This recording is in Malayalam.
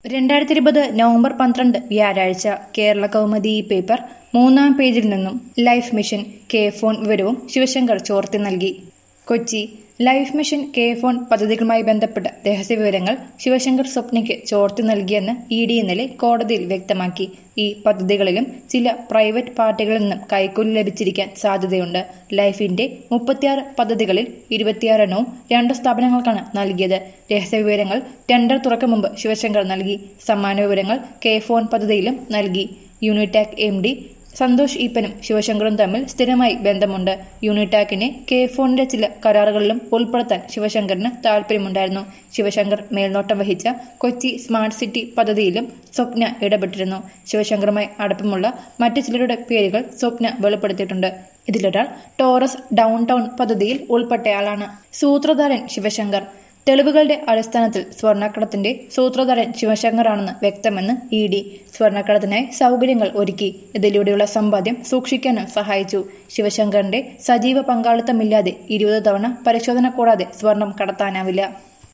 രണ്ടായിരത്തി ഇരുപത് നവംബർ പന്ത്രണ്ട് വ്യാഴാഴ്ച കേരള കൗമുദി ഈ പേപ്പർ മൂന്നാം പേജിൽ നിന്നും ലൈഫ് മിഷൻ കെ ഫോൺ വിവരവും ശിവശങ്കർ ചോർത്തി നൽകി Kochi life mission K phone പദ്ധതികളുമായി ബന്ധപ്പെട്ട രഹസ്യവിവരങ്ങൾ ശിവശങ്കർ സ്വപ്നയ്ക്ക് ചോർത്തി നൽകിയെന്ന് ഇ ഡി ഇന്നലെ കോടതിയിൽ വ്യക്തമാക്കി ഈ പദ്ധതികളിലും ചില പ്രൈവറ്റ് പാർട്ടികളിൽ നിന്നും കൈക്കൂലി ലഭിച്ചിരിക്കാൻ സാധ്യതയുണ്ട് ലൈഫിന്റെ മുപ്പത്തിയാറ് പദ്ധതികളിൽ ഇരുപത്തിയാറെണ്ണവും രണ്ട് സ്ഥാപനങ്ങൾക്കാണ് നൽകിയത് രഹസ്യവിവരങ്ങൾ ടെൻഡർ തുറക്കും മുമ്പ് ശിവശങ്കർ നൽകി സമ്മാന വിവരങ്ങൾ കെ ഫോൺ പദ്ധതിയിലും നൽകി യൂണിടാക് എം ഡി സന്തോഷ് ഈപ്പനും ശിവശങ്കറും തമ്മിൽ സ്ഥിരമായി ബന്ധമുണ്ട് യൂണിടാക്കിനെ കെ ഫോണിന്റെ ചില കരാറുകളിലും ഉൾപ്പെടുത്താൻ ശിവശങ്കറിന് താൽപര്യമുണ്ടായിരുന്നു ശിവശങ്കർ മേൽനോട്ടം വഹിച്ച കൊച്ചി സ്മാർട്ട് സിറ്റി പദ്ധതിയിലും സ്വപ്ന ഇടപെട്ടിരുന്നു ശിവശങ്കറുമായി അടുപ്പമുള്ള മറ്റു ചിലരുടെ പേരുകൾ സ്വപ്ന വെളിപ്പെടുത്തിയിട്ടുണ്ട് ഇതിലൊരാൾ ടോറസ് ഡൗൺ ടൗൺ പദ്ധതിയിൽ ഉൾപ്പെട്ടയാളാണ് സൂത്രധാരൻ ശിവശങ്കർ തെളിവുകളുടെ അടിസ്ഥാനത്തിൽ സ്വർണ്ണക്കടത്തിന്റെ സൂത്രധാരൻ ശിവശങ്കറാണെന്ന് വ്യക്തമെന്ന് ഇ ഡി സ്വർണ്ണക്കടത്തിനായി സൗകര്യങ്ങൾ ഒരുക്കി ഇതിലൂടെയുള്ള സമ്പാദ്യം സൂക്ഷിക്കാനും സഹായിച്ചു ശിവശങ്കറിന്റെ സജീവ പങ്കാളിത്തമില്ലാതെ ഇരുപത് തവണ പരിശോധന കൂടാതെ സ്വർണം കടത്താനാവില്ല